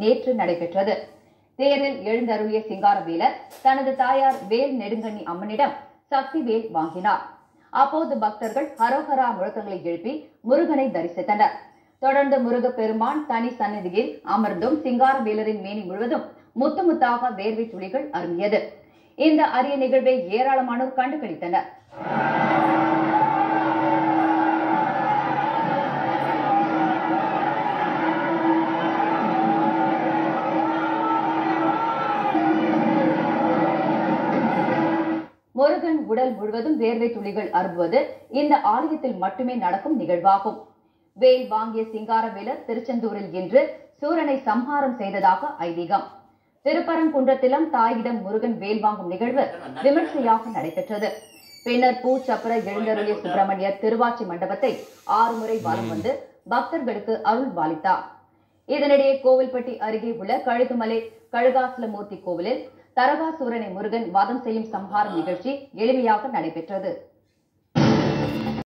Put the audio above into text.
நேற்று நடைபெற்றது தேரில் எழுந்தருளிய சிங்காரவேலர் தனது தாயார் வேல் நெடுங்கண்ணி அம்மனிடம் சக்தி வேல் வாங்கினார் அப்போது பக்தர்கள் ஹரோஹரா முழக்கங்களை எழுப்பி முருகனை தரிசித்தனர் தொடர்ந்து முருகப் பெருமான் தனி சந்நிதியில் அமர்ந்தும் சிங்காரவேலரின் மேனி முழுவதும் முத்து முத்தாக வேர்வை துளிகள் அரும்பியது இந்த அரிய நிகழ்வை ஏராளமானோர் கண்டுகளித்தனர் முருகன் உடல் முழுவதும் வேர்வை துளிகள் அரும்புவது இந்த ஆலயத்தில் மட்டுமே நடக்கும் நிகழ்வாகும் வேல் வாங்கிய சிங்காரவேலர் திருச்செந்தூரில் இன்று சூரனை சம்ஹாரம் செய்ததாக ஐதீகம் திருப்பரங்குன்றத்திலும் தாயிடம் முருகன் வேல் வாங்கும் நிகழ்வு விமர்சையாக நடைபெற்றது பின்னர் பூச்சப்பர எழுந்தருளிய சுப்பிரமணியர் திருவாச்சி மண்டபத்தை ஆறு முறை வலம் வந்து பக்தர்களுக்கு அருள் பாலித்தார் இதனிடையே கோவில்பட்டி அருகே உள்ள கழுகுமலை கழுகாசலமூர்த்தி கோவிலில் தரகாசூரனை முருகன் வதம் செய்யும் சம்ஹாரம் நிகழ்ச்சி எளிமையாக நடைபெற்றது